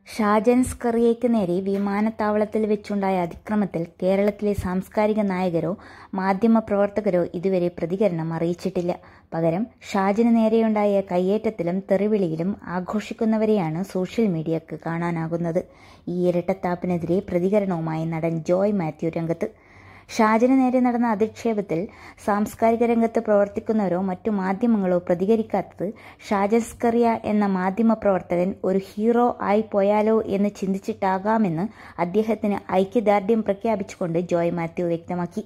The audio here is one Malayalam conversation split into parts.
ഷാജൻ സ്കറിയയ്ക്ക് നേരെ വിമാനത്താവളത്തിൽ വെച്ചുണ്ടായ അതിക്രമത്തിൽ കേരളത്തിലെ സാംസ്കാരിക നായകരോ മാധ്യമപ്രവർത്തകരോ ഇതുവരെ പ്രതികരണം അറിയിച്ചിട്ടില്ല പകരം ഷാജിന് നേരെയുണ്ടായ കയ്യേറ്റത്തിലും തെറിവിളിയിലും ആഘോഷിക്കുന്നവരെയാണ് സോഷ്യൽ മീഡിയക്ക് കാണാനാകുന്നത് ഈ ഇരട്ടത്താപ്പിനെതിരെ പ്രതികരണവുമായി നടൻ ജോയ് മാത്യു രംഗത്ത് ഷാജിന് നേരെ നടന്ന അധിക്ഷേപത്തിൽ സാംസ്കാരിക രംഗത്ത് പ്രവർത്തിക്കുന്നവരോ മറ്റു മാധ്യമങ്ങളോ പ്രതികരിക്കാത്തത് ഷാജൻ സ്കറിയ എന്ന മാധ്യമപ്രവർത്തകൻ ഒരു ഹീറോ ആയി പോയാലോ എന്ന് ചിന്തിച്ചിട്ടാകാമെന്ന് അദ്ദേഹത്തിന് ഐക്യദാർഢ്യം പ്രഖ്യാപിച്ചുകൊണ്ട് ജോയ് മാത്യു വ്യക്തമാക്കി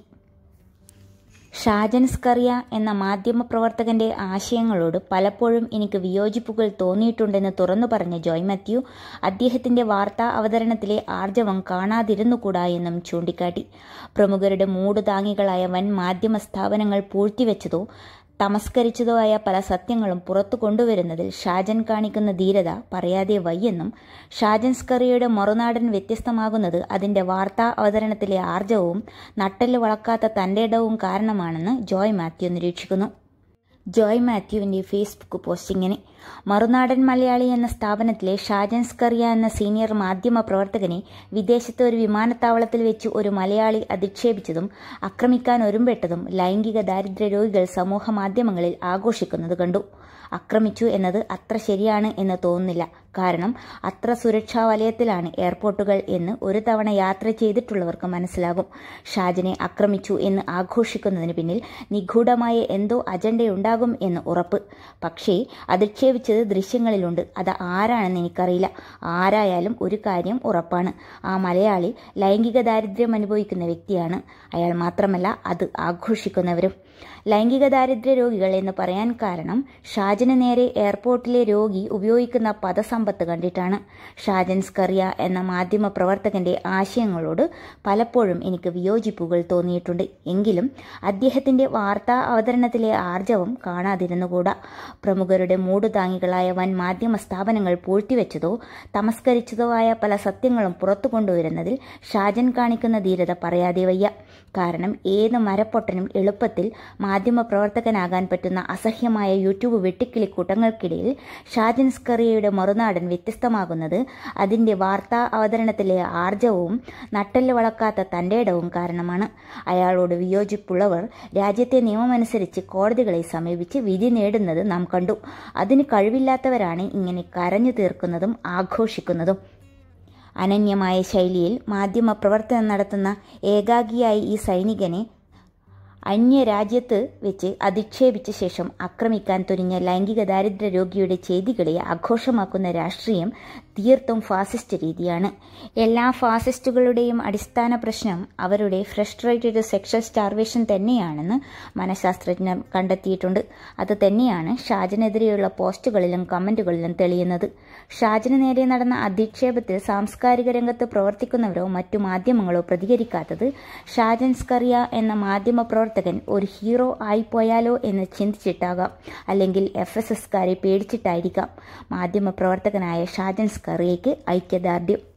ഷാജൻ സ്കറിയ എന്ന മാധ്യമപ്രവർത്തകന്റെ ആശയങ്ങളോട് പലപ്പോഴും എനിക്ക് വിയോജിപ്പുകൾ തോന്നിയിട്ടുണ്ടെന്ന് തുറന്നു പറഞ്ഞ ജോയ് മാത്യു അദ്ദേഹത്തിന്റെ വാർത്താ അവതരണത്തിലെ ആർജവം കാണാതിരുന്നുകൂടാ എന്നും ചൂണ്ടിക്കാട്ടി പ്രമുഖരുടെ മൂട് താങ്ങികളായ വൻ മാധ്യമ സ്ഥാപനങ്ങൾ പൂഴ്ത്തിവെച്ചതോ തമസ്കരിച്ചതോ ആയ പല സത്യങ്ങളും പുറത്തു കൊണ്ടുവരുന്നതിൽ ഷാജൻ കാണിക്കുന്ന ധീരത പറയാതെ വയ്യെന്നും ഷാജൻ സ്കറിയയുടെ മറുനാടൻ വ്യത്യസ്തമാകുന്നത് അതിന്റെ വാർത്താ അവതരണത്തിലെ ആർജവവും നട്ടെല്ല് വളക്കാത്ത തന്റെ ഇടവും കാരണമാണെന്ന് ജോയ് മാത്യു നിരീക്ഷിക്കുന്നു ജോയ് മാത്യുവിന്റെ ഫേസ്ബുക്ക് പോസ്റ്റിങ്ങിനെ മറുനാടൻ മലയാളി എന്ന സ്ഥാപനത്തിലെ ഷാജൻ സ്കറിയ എന്ന സീനിയർ മാധ്യമ പ്രവർത്തകനെ വിദേശത്തെ ഒരു വിമാനത്താവളത്തിൽ വെച്ച് ഒരു മലയാളി അധിക്ഷേപിച്ചതും ആക്രമിക്കാൻ ഒരുമ്പെട്ടതും ലൈംഗിക ദാരിദ്ര്യ രോഗികൾ സമൂഹ മാധ്യമങ്ങളിൽ ആഘോഷിക്കുന്നത് കണ്ടു ആക്രമിച്ചു എന്നത് അത്ര ശരിയാണ് എന്ന് തോന്നുന്നില്ല കാരണം അത്ര സുരക്ഷാ വലയത്തിലാണ് എയർപോർട്ടുകൾ എന്ന് ഒരു തവണ യാത്ര ചെയ്തിട്ടുള്ളവർക്ക് മനസ്സിലാകും ഷാജിനെ ആക്രമിച്ചു എന്ന് ആഘോഷിക്കുന്നതിന് പിന്നിൽ നിഗൂഢമായ എന്തോ അജണ്ടയുണ്ടാകും എന്ന് ഉറപ്പ് പക്ഷേ അധിക്ഷേപിച്ചത് ദൃശ്യങ്ങളിലുണ്ട് അത് ആരാണെന്ന് എനിക്കറിയില്ല ആരായാലും ഒരു കാര്യം ഉറപ്പാണ് ആ മലയാളി ലൈംഗിക ദാരിദ്ര്യം അനുഭവിക്കുന്ന വ്യക്തിയാണ് അയാൾ മാത്രമല്ല അത് ആഘോഷിക്കുന്നവരും ലൈംഗിക ദാരിദ്ര്യ രോഗികൾ എന്ന് പറയാൻ കാരണം ഷാജന് നേരെ എയർപോർട്ടിലെ രോഗി ഉപയോഗിക്കുന്ന പദസമ്പത്ത് കണ്ടിട്ടാണ് ഷാജൻ സ്കറിയ എന്ന മാധ്യമ പ്രവർത്തകന്റെ ആശയങ്ങളോട് പലപ്പോഴും എനിക്ക് വിയോജിപ്പുകൾ തോന്നിയിട്ടുണ്ട് എങ്കിലും അദ്ദേഹത്തിന്റെ വാർത്താ അവതരണത്തിലെ ആർജവം കാണാതിരുന്നുകൂടാ പ്രമുഖരുടെ മൂടുതാങ്ങികളായ വൻ മാധ്യമ സ്ഥാപനങ്ങൾ പൂഴ്ത്തിവെച്ചതോ തമസ്കരിച്ചതോ ആയ പല സത്യങ്ങളും പുറത്തു കൊണ്ടുവരുന്നതിൽ ഷാജൻ കാണിക്കുന്ന ധീരത പറയാതെ വയ്യ കാരണം ഏത് മരപ്പൊട്ടനും എളുപ്പത്തിൽ മാധ്യമപ്രവർത്തകനാകാൻ പറ്റുന്ന അസഹ്യമായ യൂട്യൂബ് വെട്ടിക്കിളിക്കൂട്ടങ്ങൾക്കിടയിൽ ഷാജൻ സ്കറിയയുടെ മറുനാടൻ വ്യത്യസ്തമാകുന്നത് അതിന്റെ വാർത്താ അവതരണത്തിലെ ആർജവവും നട്ടെല്ല് വളക്കാത്ത തന്റെ ഇടവും കാരണമാണ് അയാളോട് വിയോജിപ്പുള്ളവർ രാജ്യത്തെ നിയമമനുസരിച്ച് കോടതികളെ സമീപിച്ച് വിധി നേടുന്നത് നാം കണ്ടു അതിന് കഴിവില്ലാത്തവരാണ് ഇങ്ങനെ കരഞ്ഞു തീർക്കുന്നതും ആഘോഷിക്കുന്നതും അനന്യമായ ശൈലിയിൽ മാധ്യമപ്രവർത്തനം നടത്തുന്ന ഏകാഗിയായി ഈ സൈനികനെ അന്യരാജ്യത്ത് വെച്ച് അധിക്ഷേപിച്ച ശേഷം ആക്രമിക്കാൻ തുനിഞ്ഞ ലൈംഗിക ദാരിദ്ര്യ രോഗിയുടെ ചെയ്തികളെ ആഘോഷമാക്കുന്ന രാഷ്ട്രീയം തീർത്തും ഫാസിസ്റ്റ് രീതിയാണ് എല്ലാ ഫാസിസ്റ്റുകളുടെയും അടിസ്ഥാന പ്രശ്നം അവരുടെ ഫ്രസ്ട്രേറ്റഡ് സെക്ഷൽ സ്റ്റാർവേഷൻ തന്നെയാണെന്ന് മനഃശാസ്ത്രജ്ഞർ കണ്ടെത്തിയിട്ടുണ്ട് അത് തന്നെയാണ് ഷാജിനെതിരെയുള്ള പോസ്റ്റുകളിലും കമന്റുകളിലും തെളിയുന്നത് ഷാജിന് നേരെ നടന്ന അധിക്ഷേപത്തിൽ സാംസ്കാരിക രംഗത്ത് പ്രവർത്തിക്കുന്നവരോ മറ്റു മാധ്യമങ്ങളോ പ്രതികരിക്കാത്തത് ഷാജൻ സ്കറിയ എന്ന മാധ്യമ പ്രവർത്തകൻ ഒരു ഹീറോ ആയിപ്പോയാലോ എന്ന് ചിന്തിച്ചിട്ടാകാം അല്ലെങ്കിൽ എഫ് എസ് എസ്കാരെ പേടിച്ചിട്ടായിരിക്കാം മാധ്യമപ്രവർത്തകനായ ഷാജൻ സ്കറിയയ്ക്ക് ഐക്യദാർഢ്യം